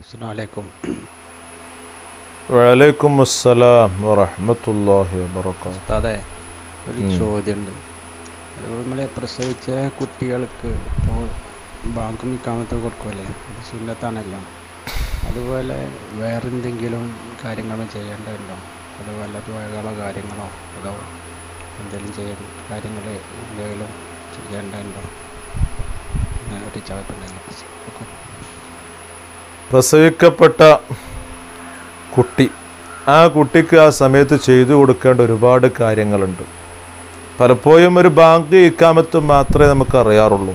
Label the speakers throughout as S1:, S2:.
S1: അസ്സലാമലൈക്കും
S2: വലൈക്കും അസ്സലാം വറഹ്മത്തുള്ളാഹി വബറകാതുഹു
S1: ഉസ്താദെ ഒരു ചോദ്യമുണ്ട് നമ്മൾ പ്രസവിച്ച കുട്ടികൾക്ക് ഇപ്പോൾ ബാങ്കും ഇക്കാമത്ത് കൊടുക്കുമല്ലേ അത് സുന്നത്താണല്ലോ അതുപോലെ വേറെന്തെങ്കിലും കാര്യങ്ങൾ ചെയ്യേണ്ടതുണ്ടോ അത് വല്ല തുകകളോ കാര്യങ്ങളോ അതോ എന്തെങ്കിലും ചെയ്യാൻ കാര്യങ്ങൾ എന്തെങ്കിലും ചെയ്യേണ്ടതുണ്ടോ അങ്ങനെ ഒരു ചോദ്യമുണ്ടല്ലോ
S2: പ്രസവിക്കപ്പെട്ട കുട്ടി ആ കുട്ടിക്ക് ആ സമയത്ത് ചെയ്തു കൊടുക്കേണ്ട ഒരുപാട് കാര്യങ്ങളുണ്ട് പലപ്പോഴും ഒരു ബാങ്ക് ഇക്കാമത്ത് മാത്രമേ നമുക്ക് അറിയാറുള്ളൂ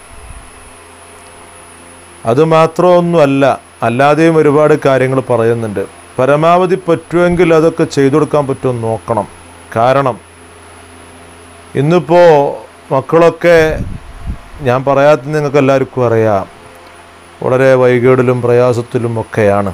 S2: അതുമാത്രമൊന്നുമല്ല അല്ലാതെയും ഒരുപാട് കാര്യങ്ങൾ പറയുന്നുണ്ട് പരമാവധി പറ്റുമെങ്കിൽ അതൊക്കെ ചെയ്തു കൊടുക്കാൻ പറ്റുമെന്ന് നോക്കണം കാരണം ഇന്നിപ്പോൾ മക്കളൊക്കെ ഞാൻ പറയാത്ത നിങ്ങൾക്ക് എല്ലാവർക്കും അറിയാം വളരെ വൈകേടിലും പ്രയാസത്തിലും ഒക്കെയാണ്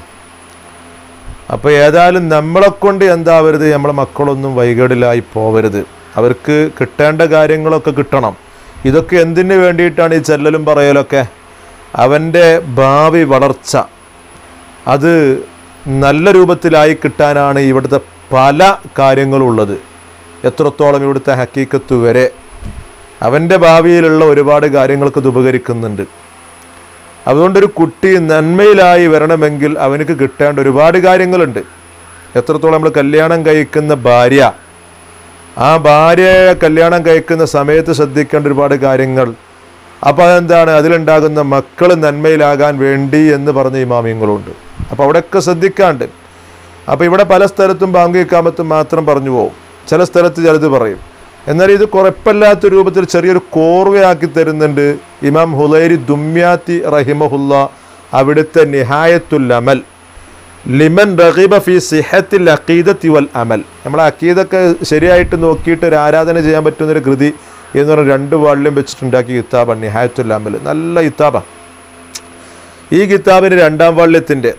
S2: അപ്പോൾ ഏതായാലും നമ്മളെ കൊണ്ട് എന്താവരുത് നമ്മളെ മക്കളൊന്നും വൈകേടിലായി പോവരുത് അവർക്ക് കിട്ടേണ്ട കാര്യങ്ങളൊക്കെ കിട്ടണം ഇതൊക്കെ എന്തിനു വേണ്ടിയിട്ടാണ് ഈ ചെല്ലലും പറയലൊക്കെ അവൻ്റെ ഭാവി വളർച്ച അത് നല്ല രൂപത്തിലായി കിട്ടാനാണ് ഇവിടുത്തെ പല കാര്യങ്ങളും ഉള്ളത് എത്രത്തോളം ഇവിടുത്തെ ഹക്കീക്കത്ത് വരെ അവൻ്റെ ഭാവിയിലുള്ള ഒരുപാട് കാര്യങ്ങൾക്ക് ഇത് ഉപകരിക്കുന്നുണ്ട് അതുകൊണ്ടൊരു കുട്ടി നന്മയിലായി വരണമെങ്കിൽ അവനക്ക് കിട്ടേണ്ട ഒരുപാട് കാര്യങ്ങളുണ്ട് എത്രത്തോളം നമ്മൾ കല്യാണം കഴിക്കുന്ന ഭാര്യ ആ ഭാര്യയെ കല്യാണം കഴിക്കുന്ന സമയത്ത് ശ്രദ്ധിക്കേണ്ട ഒരുപാട് കാര്യങ്ങൾ അപ്പോൾ അതെന്താണ് അതിലുണ്ടാകുന്ന മക്കൾ നന്മയിലാകാൻ വേണ്ടി എന്ന് പറഞ്ഞ ഇമാമിയങ്ങളുണ്ട് അപ്പോൾ അവിടെയൊക്കെ ശ്രദ്ധിക്കാണ്ട് അപ്പോൾ ഇവിടെ പല സ്ഥലത്തും ബാങ്ക് ഇക്കാമത്തും മാത്രം പറഞ്ഞു പോകും ചില സ്ഥലത്ത് ചിലത് പറയും എന്നാൽ ഇത് കുഴപ്പമില്ലാത്ത രൂപത്തിൽ ചെറിയൊരു കോർവയാക്കി തരുന്നുണ്ട് ഇമാം ഹുലൈരി ദുമ്യാത്തി റഹിമഹുല്ല അവിടുത്തെ നിഹായത്തുൽ അമൽ ലിമൻ റഹീബ ഫി സിഹത്തിൽ അക്കീദത്തി വൽ അമൽ നമ്മളെ അക്കീദൊക്കെ ശരിയായിട്ട് നോക്കിയിട്ട് ഒരു ആരാധന ചെയ്യാൻ പറ്റുന്നൊരു കൃതി എന്ന് പറഞ്ഞ രണ്ട് വാളിലും വെച്ചിട്ടുണ്ടാക്കിയ കിതാബാണ് നിഹായത്തുൽ അമൽ നല്ല കിതാബാണ് ഈ കിതാബിന് രണ്ടാം വാള്യത്തിൻ്റെ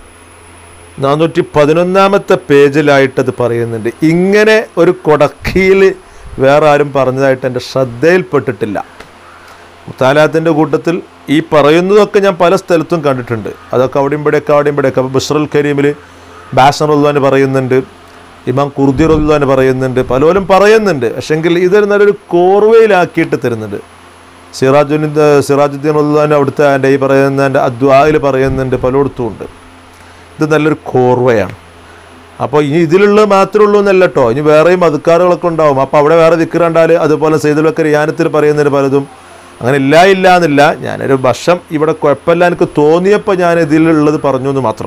S2: നാനൂറ്റി പതിനൊന്നാമത്തെ പേജിലായിട്ട് അത് പറയുന്നുണ്ട് ഇങ്ങനെ ഒരു കൊടക്കിയിൽ വേറെ ആരും പറഞ്ഞതായിട്ട് എൻ്റെ ശ്രദ്ധയിൽപ്പെട്ടിട്ടില്ല മുത്താലാത്തിൻ്റെ കൂട്ടത്തിൽ ഈ പറയുന്നതൊക്കെ ഞാൻ പല സ്ഥലത്തും കണ്ടിട്ടുണ്ട് അതൊക്കെ അവിടെയും ഇവിടെയൊക്കെ അവിടെയും ഇവിടെയൊക്കെ അപ്പോൾ ബുഷ്റൽ കരീമിൽ ബാഷറുല്ലാൻ പറയുന്നുണ്ട് ഇമാം കുർദിറുല്ലാൻ പറയുന്നുണ്ട് പലരും പറയുന്നുണ്ട് പക്ഷെങ്കിൽ ഇതൊരു നല്ലൊരു കോർവയിലാക്കിയിട്ട് തരുന്നുണ്ട് സിറാജുദ്ദീൻ സിറാജുദ്ദീൻ ഉല്ലാൻ അവിടുത്തെ എൻ്റെ ഈ പറയുന്ന എൻ്റെ അദ്വായിൽ പറയുന്നുണ്ട് പലയിടത്തും ഉണ്ട് ഇത് നല്ലൊരു കോർവയാണ് അപ്പോൾ ഇനി ഇതിലുള്ള മാത്രമേ ഉള്ളൂ എന്നല്ല കേട്ടോ ഇനി വേറെയും അതുക്കാറുകളൊക്കെ ഉണ്ടാവും അപ്പോൾ അവിടെ വേറെ ദിക്കർ കണ്ടാൽ അതുപോലെ സെയ്തുൽ ബക്കർ യാനത്തിൽ പറയുന്നതിന് പലതും അങ്ങനെ ഇല്ല ഇല്ല എന്നില്ല ഞാനൊരു വർഷം ഇവിടെ കുഴപ്പമില്ല എനിക്ക് തോന്നിയപ്പോൾ ഞാൻ ഇതിലുള്ളത് പറഞ്ഞു എന്ന് മാത്രം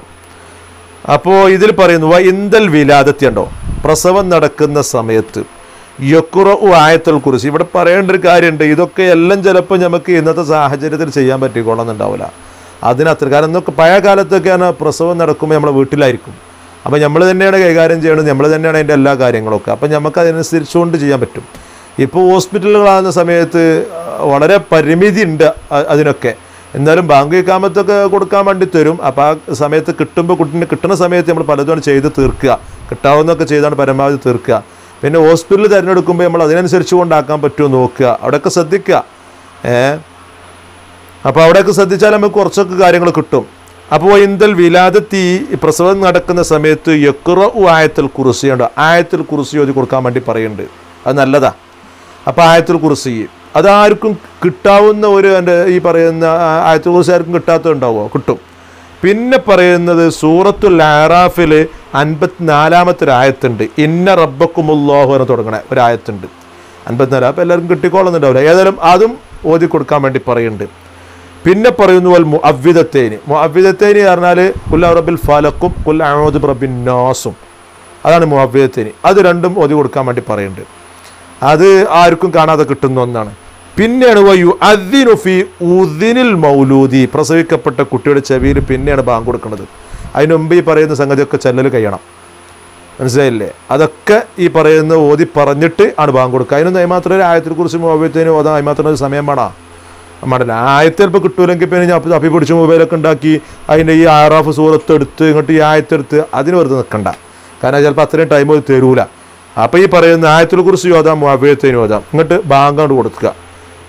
S2: അപ്പോൾ ഇതിൽ പറയുന്നു വ ഇന്ദൽ വിലാദത്തി ഉണ്ടോ പ്രസവം നടക്കുന്ന സമയത്ത് യക്കുറു ആയത്തുൽ കുറിച്ച് ഇവിടെ പറയേണ്ട ഒരു കാര്യമുണ്ട് ഇതൊക്കെ എല്ലാം ചിലപ്പോൾ നമുക്ക് ഇന്നത്തെ സാഹചര്യത്തിൽ ചെയ്യാൻ പറ്റിക്കൊള്ളുന്നുണ്ടാവില്ല അതിനത്ര കാരണം ഇന്നൊക്കെ പഴയ കാലത്തൊക്കെയാണ് പ്രസവം നടക്കുമ്പോൾ നമ്മളെ വീട്ടിലായിരിക്കും അപ്പോൾ നമ്മൾ തന്നെയാണ് കൈകാര്യം ചെയ്യണത് നമ്മൾ തന്നെയാണ് അതിൻ്റെ എല്ലാ കാര്യങ്ങളൊക്കെ അപ്പം നമുക്ക് അതിനനുസരിച്ചുകൊണ്ട് ചെയ്യാൻ പറ്റും ഇപ്പോൾ ഹോസ്പിറ്റലുകളാകുന്ന സമയത്ത് വളരെ പരിമിതി ഉണ്ട് അ- അതിനൊക്കെ എന്നാലും ബാങ്ക് കാമത്തൊക്കെ കൊടുക്കാൻ വേണ്ടി തരും അപ്പോൾ ആ സമയത്ത് കിട്ടുമ്പോൾ കുട്ടീനെ കിട്ടുന്ന സമയത്ത് നമ്മൾ പലതും ചെയ്ത് തീർക്കുക കിട്ടാവുന്നതൊക്കെ ചെയ്താണ് പരമാവധി തീർക്കുക പിന്നെ ഹോസ്പിറ്റൽ തിരഞ്ഞെടുക്കുമ്പോൾ നമ്മൾ അതിനനുസരിച്ച് കൊണ്ടാക്കാൻ പറ്റുമോ നോക്കുക അവിടെയൊക്കെ ശ്രദ്ധിക്കുക ഏഹ് അപ്പോൾ അവിടെയൊക്കെ ശ്രദ്ധിച്ചാൽ നമുക്ക് കുറച്ചൊക്കെ കാര്യങ്ങൾ കിട്ടും അപ്പോൾ ഇന്ദൽ വിലാദത്തി പ്രസവം നടക്കുന്ന സമയത്ത് യക്കുറ ആയത്തിൽ കുറിസിയുണ്ട് ആയത്തിൽ കുറിസി ഓതി കൊടുക്കാൻ വേണ്ടി പറയുന്നുണ്ട് അത് നല്ലതാ അപ്പോൾ ആയത്തിൽ കുറിസി അതാർക്കും കിട്ടാവുന്ന ഒരു എൻ്റെ ഈ പറയുന്ന ആ- ആയത്തിൽ കുറിസി ആർക്കും കിട്ടാത്തതുണ്ടാവുമോ കിട്ടും പിന്നെ പറയുന്നത് സൂറത്തുൽ ആറാഫിൽ അൻപത്തിനാലാമത്തെ ഒരു ആയത്തുണ്ട് ഇന്ന റബ്ബക്കുമുല്ലാഹു എന്ന് തുടങ്ങണ ഒരു ആയത്തുണ്ട് അൻപത്തിനാല് അപ്പോൾ എല്ലാവർക്കും കിട്ടിക്കോളുന്നുണ്ടാവില്ല ഏതായാലും അതും ഓതി കൊടുക്കാൻ വേണ്ടി പറയുന്നുണ്ട് പിന്നെ പറയുന്നു വൽ മുഅവ്വിദത്തേന് മുഅവ്വിദത്തേന് പറഞ്ഞാൽ കുല്ല റബ്ബിൽ ഫലക്കും കുല്ല അഹമ്മദ് റബ്ബിൻ നാസും അതാണ് മുഅവ്വിദത്തേന് അത് രണ്ടും ഓതി കൊടുക്കാൻ വേണ്ടി പറയുന്നുണ്ട് അത് ആർക്കും കാണാതെ കിട്ടുന്ന ഒന്നാണ് പിന്നെയാണ് വയു അദ്ദിനു ഫി ഉദിനിൽ മൗലൂദി പ്രസവിക്കപ്പെട്ട കുട്ടിയുടെ ചെവിയിൽ പിന്നെയാണ് ബാങ്ക് കൊടുക്കുന്നത് അതിന് മുമ്പ് ഈ പറയുന്ന സംഗതിയൊക്കെ ചെല്ലൽ കഴിയണം മനസ്സിലായില്ലേ അതൊക്കെ ഈ പറയുന്ന ഓതി പറഞ്ഞിട്ട് ആണ് ബാങ്ക് കൊടുക്കുക അതിനൊന്നും അതിമാത്രം ഒരു ആയത്തിനെ കുറിച്ച് മൊബൈലത്തേന് ഓതാൻ അതിമാത്രം ഒരു സമയം വേണം വേണ്ടല്ല ആയത്ത് ചിലപ്പോൾ കിട്ടൂലെങ്കിൽ പിന്നെ ഞാൻ തപ്പി പിടിച്ച് മൊബൈലൊക്കെ ഉണ്ടാക്കി അതിൻ്റെ ഈ ആറാഫ് സൂറത്ത് എടുത്ത് ഇങ്ങോട്ട് ഈ ആയത്തെടുത്ത് അതിന് വെറുതെ നിൽക്കണ്ട കാരണം ചിലപ്പോൾ അത്രയും ടൈം അത് തരൂല അപ്പോൾ ഈ പറയുന്ന ആയത്തിനെ കുറിച്ച് ഓതാം മൊബൈലത്തേന് ഓതാം ഇങ്ങോട്ട് ബാങ്ക് കൊണ്ട് കൊടുക്കുക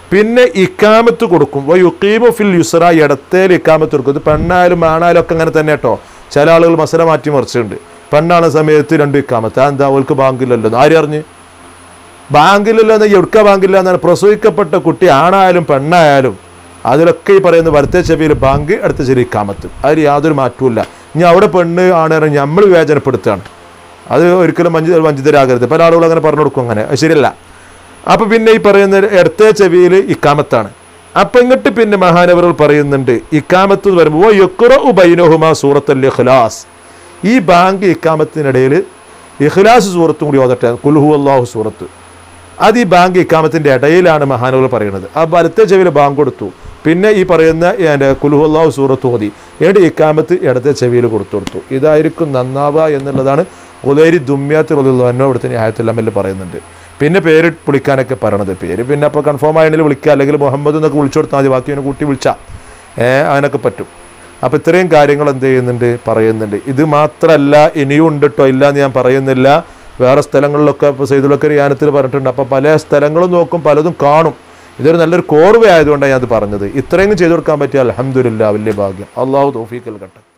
S2: പിന്നെ ഇക്കാമത്ത് കൊടുക്കും വ യുക്കീമു ഫിൽ യുസ്ര ഇടത്തേൽ ഇക്കാമത്ത് കൊടുക്കും ഇത് പെണ്ണായാലും ആണായാലും ഒക്കെ അങ്ങനെ തന്നെ കേട്ടോ ചില ആളുകൾ മസല മാറ്റി മറിച്ചിട്ടുണ്ട് പെണ്ണാണ് സമയത്ത് രണ്ട് ഇക്കാമത്ത് ആ എന്താ അവൾക്ക് ബാങ്കില്ലല്ലോ എന്ന് ആരും അറിഞ്ഞ് ബാങ്കിലില്ല എന്ന് എവിടുക്ക ബാങ്കില്ല എന്നാണ് പ്രസവിക്കപ്പെട്ട കുട്ടി ആണായാലും പെണ്ണായാലും അതിലൊക്കെ ഈ പറയുന്ന വലത്തെ ചെവിയിൽ ബാങ്ക് അടുത്ത ചെവി ഇക്കാമത്ത് അതിൽ യാതൊരു മാറ്റവുമില്ല ഇനി അവിടെ പെണ്ണ് ആണ് നമ്മൾ വിവേചനപ്പെടുത്തുകയാണ് അത് ഒരിക്കലും വഞ്ചി വഞ്ചിതരാകരുത് പല ആളുകളും അങ്ങനെ പറഞ്ഞു കൊടുക്കും അങ്ങനെ അത് ശരിയല്ല അപ്പൊ പിന്നെ ഈ പറയുന്ന ഇടത്തെ ചെവിയിൽ ഇക്കാമത്താണ് അപ്പൊ ഇങ്ങോട്ട് പിന്നെ മഹാനവറുകൾ പറയുന്നുണ്ട് ഇക്കാമത്ത് എന്ന് പറയുമ്പോൾ യുക്റു ബൈനഹുമ സൂറത്തുൽ ഇഖ്ലാസ് ഈ ബാങ്ക് ഇക്കാമത്തിനിടയിൽ ഇഖ്ലാസ് സൂറത്തും കൂടി ഓതട്ടെ കുൽഹു അള്ളാഹു സൂറത്ത് അത് ഈ ബാങ്ക് ഇക്കാമത്തിന്റെ ഇടയിലാണ് മഹാനവർ പറയുന്നത് ആ വലത്തെ ചെവിയിൽ ബാങ്ക് കൊടുത്തു പിന്നെ ഈ പറയുന്ന എൻ്റെ കുൽഹു അള്ളാഹു സൂറത്ത് ഓതി എന്നിട്ട് ഇക്കാമത്ത് ഇടത്തെ ചെവിയിൽ കൊടുത്തു കൊടുത്തു ഇതായിരിക്കും നന്നാവുക എന്നുള്ളതാണ് ഉദയരി ദുമ്യാത്ത് റൊല്ലോ ഇവിടുത്തെ ന്യായത്തില്ലമ്മൽ പറയുന്നുണ്ട് പിന്നെ പേര് വിളിക്കാനൊക്കെ പറയണത് പേര് പിന്നെ അപ്പോൾ കൺഫേം ആയതിൽ വിളിക്കുക അല്ലെങ്കിൽ മുഹമ്മദ് എന്നൊക്കെ വിളിച്ചു കൊടുത്താൽ മതി ബാക്കി അവനെ കൂട്ടി വിളിച്ചാൽ ഏഹ് അതിനൊക്കെ പറ്റും അപ്പോൾ ഇത്രയും കാര്യങ്ങൾ എന്ത് ചെയ്യുന്നുണ്ട് പറയുന്നുണ്ട് ഇത് മാത്രമല്ല ഇനിയും ഉണ്ട് കേട്ടോ ഇല്ല എന്ന് ഞാൻ പറയുന്നില്ല വേറെ സ്ഥലങ്ങളിലൊക്കെ ഇപ്പോൾ സൈദുലൊക്കെ യാനത്തിൽ പറഞ്ഞിട്ടുണ്ട് അപ്പോൾ പല സ്ഥലങ്ങളും നോക്കും പലതും കാണും ഇതൊരു നല്ലൊരു കോർവ ആയതുകൊണ്ടാണ് ഞാൻ അത് പറഞ്ഞത് ഇത്രയും ചെയ്തു കൊടുക്കാൻ പറ്റിയ അലഹമില്ല വലിയ ഭാഗ്യം അള്ളാഹു തോഫീക്കൽ കട്ടെ